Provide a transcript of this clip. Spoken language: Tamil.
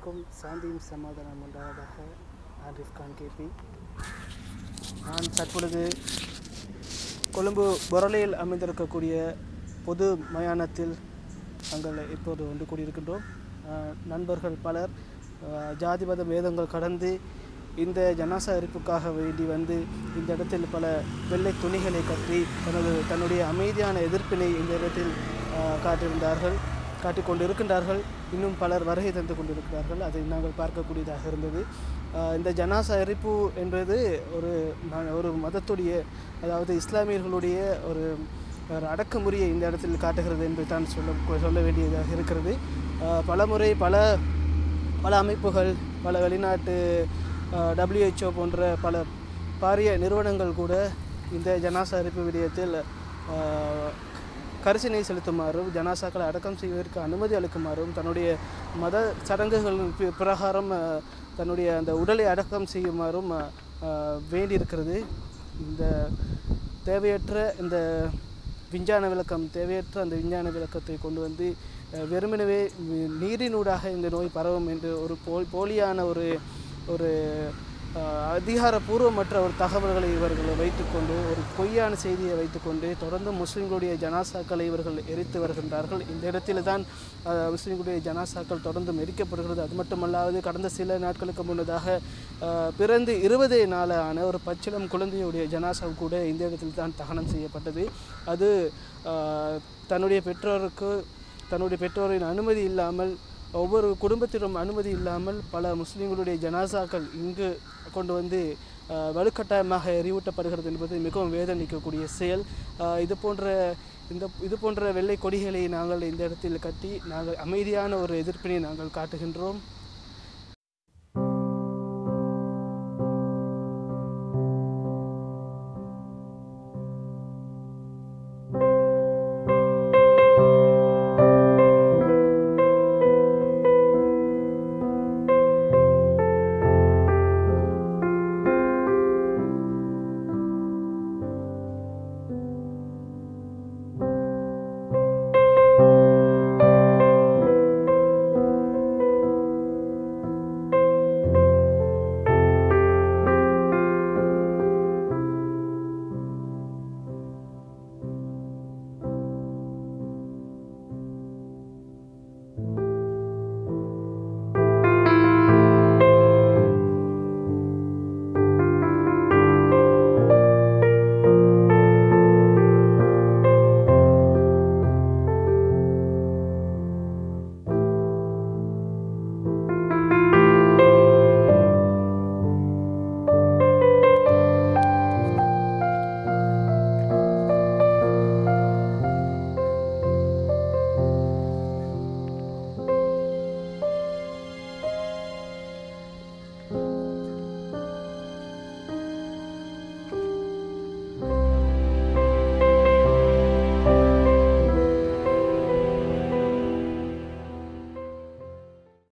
அனைவருக்கும் சாந்தியும் சமாதானம் உண்டாவதாக நான் ரிஃப்கான் கேபி நான் தற்பொழுது கொழும்பு பொரளையில் அமைந்திருக்கக்கூடிய பொது மயானத்தில் நாங்கள் இப்போது ஒன்று கூடியிருக்கின்றோம் அஹ், நண்பர்கள் பலர் அஹ், ஜாதி மத வேதங்கள் கடந்து இந்த ஜனாசா எரிப்புக்காக வேண்டி வந்து இந்த இடத்தில் பல வெள்ளை துணிகளை கட்டி தனது தன்னுடைய அமைதியான எதிர்ப்பினை இந்த இடத்தில் அஹ், காட்டியிருந்தார்கள் காட்டிக் கொண்டிருக்கின்றார்கள் இன்னும் பலர் வருகை தந்து கொண்டிருக்கிறார்கள் அதை நாங்கள் பார்க்கக்கூடியதாக இருந்தது அஹ், இந்த ஜனாசா எரிப்பு என்பது ஒரு ம- ஒரு மதத்துடைய அதாவது இஸ்லாமியர்களுடைய ஒரு ஒரு அடக்குமுறையை இந்த இடத்தில் காட்டுகிறது என்று தான் சொல்ல சொல்ல வேண்டியதாக இருக்கிறது அஹ், பலமுறை பல பல அமைப்புகள் பல வெளிநாட்டு டபிள்யூஹெச்ஓ போன்ற பல பாரிய நிறுவனங்கள் கூட இந்த ஜனாசா அரிப்பு விடயத்தில் அஹ், கரிசனை செலுத்துமாறும் ஜனாசாக்களை அடக்கம் செய்வதற்கு அனுமதி அளிக்குமாறும் தன்னுடைய மத சடங்குகள் பி- பிரகாரம் அஹ், தன்னுடைய அந்த உடலை அடக்கம் செய்யுமாறும் அஹ், அஹ், வேண்டியிருக்கிறது இந்த தேவையற்ற இந்த விஞ்ஞான விளக்கம் தேவையற்ற அந்த விஞ்ஞான விளக்கத்தை கொண்டு வந்து அஹ், வெறுமனவே நீ- நீரினூடாக இந்த நோய் பரவும் என்று ஒரு போல் போலியான ஒரு ஒரு அஹ், அதிகாரப்பூர்வமற்ற ஒரு தகவல்களை இவர்கள் வைத்துக்கொண்டு ஒரு பொய்யான செய்தியை வைத்துக்கொண்டு தொடர்ந்து முஸ்லிம்களுடைய ஜனாசாக்களை இவர்கள் எரித்து வருகின்றார்கள் இந்த இடத்தில் தான் அஹ், முஸ்லிம்களுடைய ஜனாசாக்கள் தொடர்ந்து எரிக்கப்படுகிறது அது மட்டுமல்லாது கடந்த சில நாட்களுக்கு முன்னதாக அஹ், பிறந்து இருபதே நாளான ஒரு பச்சிளம் குழந்தையுடைய ஜனாசா கூட இந்த இடத்தில் தான் தகனம் செய்யப்பட்டது அது அஹ், தன்னுடைய பெற்றோருக்கு தன்னுடைய பெற்றோரின் அனுமதி இல்லாமல் ஒவ்வொரு குடும்பத்திலும் அனுமதி இல்லாமல் பல முஸ்லிம்களுடைய ஜனாசாக்கள் இங்கு கொண்டு வந்து அஹ், வலுக்கட்டாயமாக எரிவூட்டப்படுகிறது என்பது மிகவும் வேதனிக்கக்கூடிய செயல் அஹ், இது போன்ற இந்த இது போன்ற வெள்ளை கொடிகளை நாங்கள் இந்த இடத்தில் கட்டி நாங்கள் அமைதியான ஒரு எதிர்ப்பினை நாங்கள் காட்டுகின்றோம்